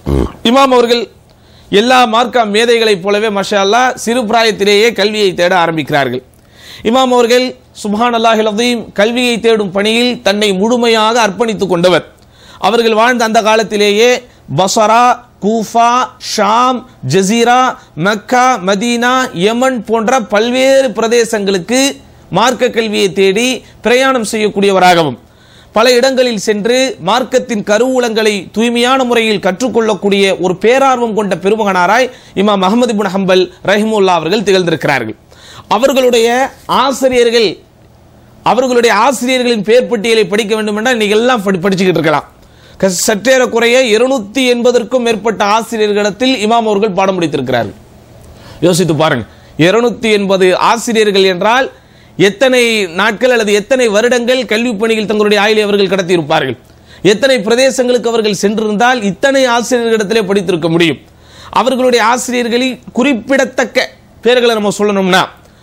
இமாம் அவர்கள் எல்லா மார்க்கா மேதைகளைப் போலவே மஷா அல்லாஹ் சிறு பிராயத்திலேயே கல்வியை தேட ஆரம்பிக்கிறார்கள் இமாம் அவர்கள் சுப்ஹான் அல்லாஹில் அதையும் கல்வியை தேடும் பணியில் தன்னை முழுமையாக அர்ப்பணித்துக் கொண்டவர் அவர்கள் வாழ்ந்த அந்த காலத்திலேயே Basra Kufa Sham Jazira Mecca Medina Yemen போன்ற பல்வேறு பிரதேசங்களுக்கு மார்க்க கல்வியை தேடி பிரயாணம் செய்யக்கூடியவராகவும் பல இடங்களில் சென்று மார்க்கத்தின் கருவூலங்களை தூய்மையான முறையில் கற்றுக்கொள்ளக்கூடிய ஒரு பேரார்வம் கொண்ட பெருமகனாராய் இமாம் அகமது இப்னு ஹம்பல் ரஹிமுல்லா அவர்கள் திகழ்ந்திருக்கிறார்கள் அவர்களுடைய ஆசிரியர்கள் அவர்களுடைய ஆசிரியர்களின் பேர் பட்டியலை படிக்க வேண்டும் என்றால் இன்னைக்கு எல்லாம் படி- படிச்சுக்கிட்டு இருக்கலாம் க- சற்றேறக்குறைய இருநூத்தி எண்பதற்கும் மேற்பட்ட ஆசிரியர்களிடத்தில் இமாம் அவர்கள் பாடம் முடித்திருக்கிறார்கள் யோசித்து பாருங்க இருநூத்தி எண்பது ஆசிரியர்கள் என்றால் எத்தனை நாட்கள் அல்லது எத்தனை வருடங்கள் கல்வி பணியில் தங்களுடைய ஆயுளை அவர்கள் கடத்தி இருப்பார்கள் எத்தனை பிரதேசங்களுக்கு அவர்கள் சென்றிருந்தால் இத்தனை ஆசிரியர்களிடத்திலே படித்திருக்க முடியும் அவர்களுடைய ஆசிரியர்களில் குறிப்பிடத்தக்க பேர்களை நம்ம சொல்லணும்னா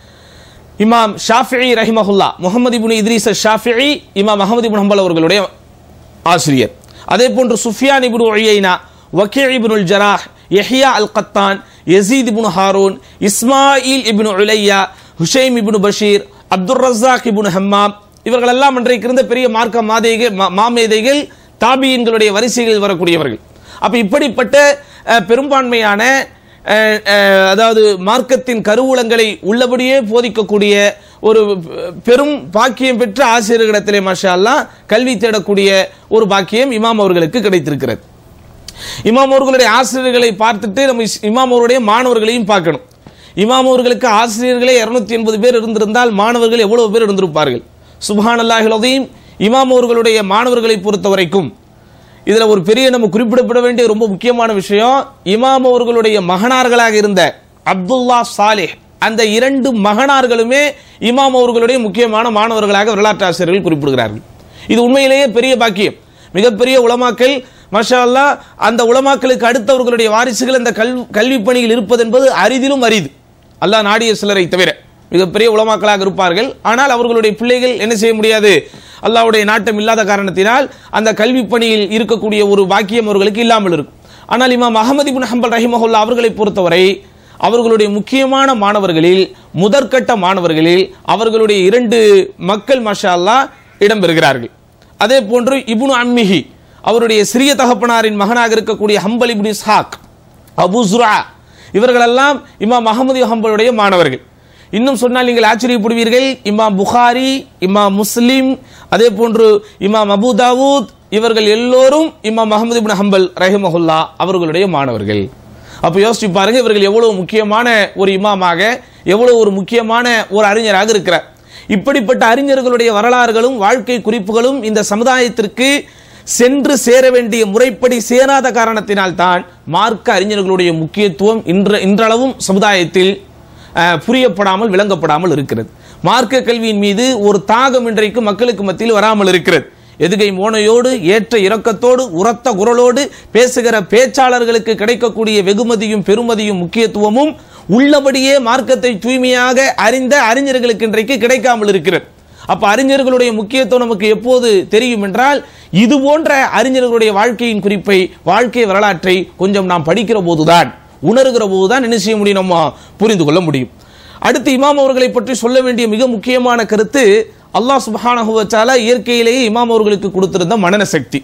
இமாம் ஷாஃபிஇ ரஹிமஹுல்லா முகமது இப்னு இத்ரீஸ் ஷாஃபிஇ இமாம் அஹமது இப்னு ஹம்பல் அவர்களுடைய ஆசிரியர் அதே போன்று சுஃபியான் இப்னு உயைனா வக்கீ இப்னுல் ஜராஹ் யஹ்யா அல் கத்தான் யசீத் இப்னு ஹாரூன் இஸ்மாயில் இப்னு உலையா ஹுஷைம் இப்னு பஷீர் அப்துர் ரஸாக் இப்னு ஹம்மாம் இவர்களெல்லாம் அன்றைக்கு இருந்த பெரிய மார்க்க மாதேகள் மா- மாமேதைகள் தாபியின்களுடைய வரிசைகளில் வரக்கூடியவர்கள் அப்ப இப்படிப்பட்ட அஹ், பெரும்பான்மையான அஹ், அஹ், அதாவது மார்க்கத்தின் கருவூலங்களை உள்ளபடியே போதிக்கக்கூடிய ஒரு பெரும் பாக்கியம் பெற்ற ஆசிரியர்களிடத்திலே மாஷா அல்லாஹ் கல்வி தேடக்கூடிய ஒரு பாக்கியம் இமாம் அவர்களுக்கு கிடைத்திருக்கிறது இமாம் அவர்களுடைய ஆசிரியர்களை பார்த்துட்டு நம்ம இஸ்- இமாம் அவருடைய மாணவர்களையும் பார்க்கணும் இமாம் அவர்களுக்கு ஆசிரியர்களே இருநூத்தி எண்பது பேர் இருந்திருந்தால் மாணவர்கள் எவ்வளவு பேர் இருந்திருப்பார்கள் சுபஹான் அல்லாஹிலதையும் இமாம் அவர்களுடைய மாணவர்களை பொறுத்த வரைக்கும் இதுல ஒரு பெரிய நம்ம குறிப்பிடப்பட வேண்டிய ரொம்ப முக்கியமான விஷயம் இமாம் அவர்களுடைய மகனார்களாக இருந்த அப்துல்லா சாலிஹ் அந்த இரண்டு மகனார்களுமே இமாம் அவர்களுடைய முக்கியமான மாணவர்களாக வரலாற்று ஆசிரியர்கள் குறிப்பிடுகிறார்கள் இது உண்மையிலேயே பெரிய பாக்கியம் மிகப்பெரிய உலமாக்கல் மஷா அல்லாஹ் அந்த உலமாக்களுக்கு அடுத்தவர்களுடைய வாரிசுகள் அந்த கல் கல்வி பணியில் இருப்பது என்பது அரிதிலும் அரிது அல்லாஹ் நாடிய சிலரை தவிர மிகப்பெரிய உலமாக்களாக இருப்பார்கள் ஆனால் அவர்களுடைய பிள்ளைகள் என்ன செய்ய முடியாது அல்லாஹ்வுடைய நாட்டம் இல்லாத காரணத்தினால் அந்த கல்வி பணியில் இருக்கக்கூடிய ஒரு பாக்கியம் அவர்களுக்கு இல்லாமல் இருக்கும் ஆனால் இமாம் அகமது இப்னு ஹம்பல் ரஹிமஹுல்லா அவர்களை பொறுத்தவரை அவர்களுடைய முக்கியமான மாணவர்களில் முதற்கட்ட மாணவர்களில் அவர்களுடைய இரண்டு மக்கள் மஷா அல்லாஹ் இடம்பெறுகிறார்கள் அதே போன்று இப்னு அம்மிஹி அவருடைய சிறிய தகப்பனாரின் மகனாக இருக்கக்கூடிய ஹம்பல் இப்னு இஸ்ஹாக் அபு சுரா இவர்களெல்லாம் இமாம் அகமது ஹம்பலுடைய மாணவர்கள் இன்னும் சொன்னால் நீங்கள் ஆச்சரியப்படுவீர்கள் இமாம் புகாரி இமாம் முஸ்லிம் அதே போன்று இமாம் அபு தாவூத் இவர்கள் எல்லோரும் இமாம் அகமது இப்னு ஹம்பல் ரஹிமஹுல்லா அவர்களுடைய மாணவர்கள் அப்ப யோசிச்சு பாருங்க இவர்கள் எவ்வளவு முக்கியமான ஒரு இமாமாக எவ்வளவு ஒரு முக்கியமான ஒரு அறிஞராக இருக்கிறார் இப்படிப்பட்ட அறிஞர்களுடைய வரலாறுகளும் வாழ்க்கை குறிப்புகளும் இந்த சமுதாயத்திற்கு சென்று சேர வேண்டிய முறைப்படி சேராத காரணத்தினால் தான் மார்க்க அறிஞர்களுடைய முக்கியத்துவம் இன்ற இன்றளவும் சமுதாயத்தில் அஹ், புரியப்படாமல் விளங்கப்படாமல் இருக்கிறது மார்க்க கல்வியின் மீது ஒரு தாகம் இன்றைக்கு மக்களுக்கு மத்தியில் வராமல் இருக்கிறது எதுகை மோனையோடு ஏற்ற இரக்கத்தோடு உரத்த குரலோடு பேசுகிற பேச்சாளர்களுக்கு கிடைக்கக்கூடிய வெகுமதியும் பெருமதியும் முக்கியத்துவமும் உள்ளபடியே மார்க்கத்தை தூய்மையாக அறிந்த அறிஞர்களுக்கு இன்றைக்கு கிடைக்காமல் இருக்கிறது அப்ப அறிஞர்களுடைய முக்கியத்துவம் நமக்கு எப்போது தெரியும் என்றால் இது போன்ற அறிஞர்களுடைய வாழ்க்கையின் குறிப்பை வாழ்க்கை வரலாற்றை கொஞ்சம் நாம் படிக்கிற போதுதான் உணர்கிற போதுதான் என்ன செய்ய முடியும் நம்ம புரிந்து கொள்ள முடியும் அடுத்து இமாம் அவர்களை பற்றி சொல்ல வேண்டிய மிக முக்கியமான கருத்து அல்லாஹ் சுப்ஹானஹு வ தஆலா இயற்கையிலேயே இமாம் அவர்களுக்கு கொடுத்திருந்த மனன சக்தி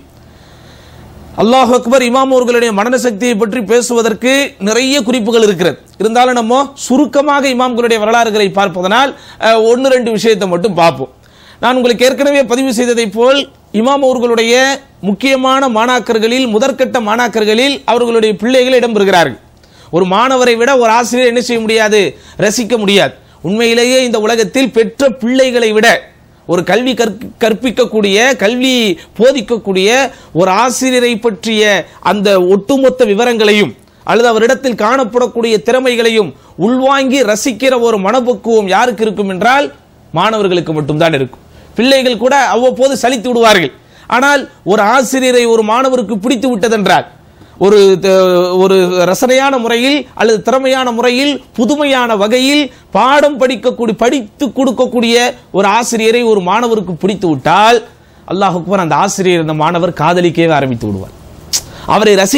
அல்லாஹ் அக்பர் இமாம் அவர்களுடைய மனன சக்தியை பற்றி பேசுவதற்கு நிறைய குறிப்புகள் இருக்கிறது இருந்தாலும் நம்ம சுருக்கமாக இமாம்களுடைய வரலாறுகளை பார்ப்பதனால் அஹ், ஒன்று ரெண்டு விஷயத்தை மட்டும் பார்ப்போம் நான் உங்களுக்கு ஏற்கனவே பதிவு செய்ததைப் போல் இமாம் அவர்களுடைய முக்கியமான மாணாக்கர்களில் முதற்கட்ட மாணாக்கர்களில் அவர்களுடைய பிள்ளைகள் இடம்பெறுகிறார்கள் ஒரு மாணவரை விட ஒரு ஆசிரியர் என்ன செய்ய முடியாது ரசிக்க முடியாது உண்மையிலேயே இந்த உலகத்தில் பெற்ற பிள்ளைகளை விட ஒரு கல்வி கற்க கற்பிக்கக்கூடிய கல்வி போதிக்கக்கூடிய ஒரு ஆசிரியரை பற்றிய அந்த ஒட்டுமொத்த விவரங்களையும் அல்லது அவரிடத்தில் காணப்படக்கூடிய திறமைகளையும் உள்வாங்கி ரசிக்கிற ஒரு மனப்பக்குவம் யாருக்கு இருக்கும் என்றால் மாணவர்களுக்கு மட்டும்தான் இருக்கும் பிள்ளைகள் கூட அவ்வப்போது சலித்து விடுவார்கள் ஆனால் ஒரு ஆசிரியரை ஒரு மாணவருக்கு பிடித்து விட்டதென்றால் ஒரு த- ஒரு ரசனையான முறையில் அல்லது திறமையான முறையில் புதுமையான வகையில் பாடம் படிக்கக்கூடிய படித்து கொடுக்கக்கூடிய ஒரு ஆசிரியரை ஒரு மாணவருக்கு பிடித்து விட்டால் அல்லாஹ் அக்பர் அந்த ஆசிரியர் அந்த மாணவர் காதலிக்கவே ஆரம்பித்து விடுவார் அவரை ரசி